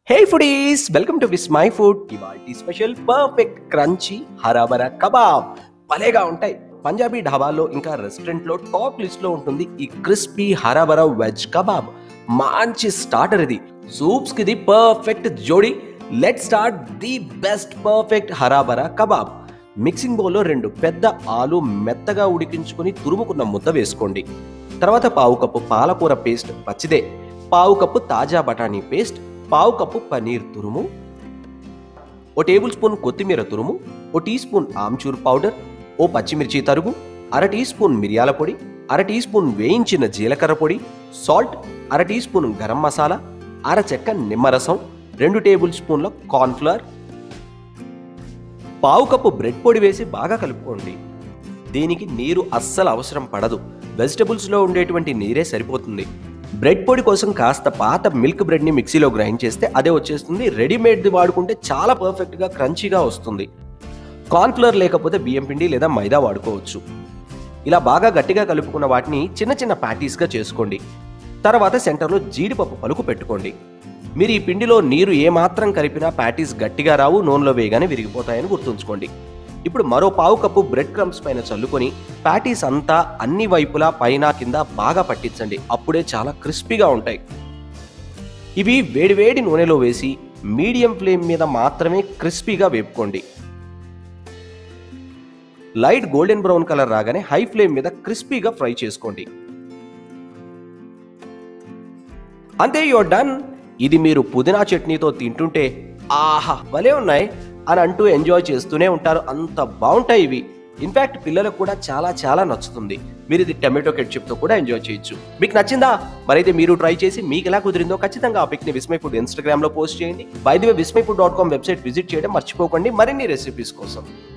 hey foodies welcome to Vismai Food ఇవాటి special perfect crunchy హరాబరా కబాబ్ భలేగా ఉంటాయి పంజాబీ ఢాబాలో ఇంకా రెస్టారెంట్ లో టాప్ లిస్ట్ లో ఉంటుంది ఈ క్రిస్పీ హరాబరా వెజ్ కబాబ్ మంచి స్టార్టర్ ఇది సూప్స్ కి ఇది పర్ఫెక్ట్ జోడి let start the best perfect హరాబరా కబాబ్ మిక్సింగ్ బౌల్లో రెండు పెద్ద ఆలు మెత్తగా ఉడికించుకొని తురుముకున్న ముద్ద వేసుకోండి తర్వాత పావు కప్పు పాలకూర పేస్ట్ పచ్చిదే పావు కప్పు తాజా బఠానీ పేస్ట్ పావు కప్పు పనీర్ తురుము ఓ టేబుల్ స్పూన్ కొత్తిమీర తురుము ఓ టీ స్పూన్ ఆమ్చూర్ పౌడర్ ఓ పచ్చిమిర్చి తరుగు అర టీ స్పూన్ మిరియాల పొడి అర టీ స్పూన్ వేయించిన జీలకర్ర పొడి సాల్ట్ అర టీ స్పూన్ గరం మసాలా అర చెక్క నిమ్మరసం రెండు టేబుల్ స్పూన్ల కార్న్ఫ్లవర్ పావు కప్పు బ్రెడ్ పొడి వేసి బాగా కలుపుకోండి దీనికి నీరు అస్సలు అవసరం పడదు వెజిటబుల్స్లో ఉండేటువంటి నీరే సరిపోతుంది బ్రెడ్ పొడి కోసం కాస్త పాత మిల్క్ బ్రెడ్ని మిక్సీలో గ్రైండ్ చేస్తే అదే వచ్చేస్తుంది రెడీమేడ్ది వాడుకుంటే చాలా పర్ఫెక్ట్గా క్రంచీగా వస్తుంది కార్న్ఫ్లవర్ లేకపోతే బియ్యం పిండి లేదా మైదా వాడుకోవచ్చు ఇలా బాగా గట్టిగా కలుపుకున్న వాటిని చిన్న చిన్న ప్యాటీస్గా చేసుకోండి తర్వాత సెంటర్లో జీడిపప్పు పలుకు పెట్టుకోండి మీరు ఈ పిండిలో నీరు ఏమాత్రం కలిపినా ప్యాటీస్ గట్టిగా రావు నూనెలో వేయగానే విరిగిపోతాయని గుర్తుంచుకోండి ఇప్పుడు మరో పావు కప్పు బ్రెడ్ క్రమ్స్ పైన చల్లుకొని ప్యాటీస్ అంతా అన్ని వైపులా పైన కింద బాగా పట్టించండి అప్పుడే చాలా క్రిస్పీగా ఉంటాయి ఇవి వేడివేడి నూనెలో వేసి మీడియం ఫ్లేమ్ మీద మాత్రమే క్రిస్పీగా వేపుకోండి లైట్ గోల్డెన్ బ్రౌన్ కలర్ రాగానే హై ఫ్లేమ్ మీద క్రిస్పీగా ఫ్రై చేసుకోండి అంతే యువర్ డన్ ఇది మీరు పుదీనా చట్నీతో తింటుంటే ఆహా భలే ఉన్నాయి అని అంటూ ఎంజాయ్ చేస్తూనే ఉంటారు అంత బాగుంటాయి ఇవి ఇన్ఫాక్ట్ పిల్లలకు కూడా చాలా చాలా నచ్చుతుంది మీరు ఇది టమాటో కెట్చిప్తో కూడా ఎంజాయ్ చేయొచ్చు మీకు నచ్చిందా మరైతే మీరు ట్రై చేసి మీకు ఎలా కుదిరిందో ఖచ్చితంగా ఆ పిక్ని విస్మై ఫుడ్ ఇన్స్టాగ్రామ్లో పోస్ట్ చేయండి by the way Vismai Food dot com website visit చేయడం మర్చిపోకండి మరిన్ని రెసిపీస్ కోసం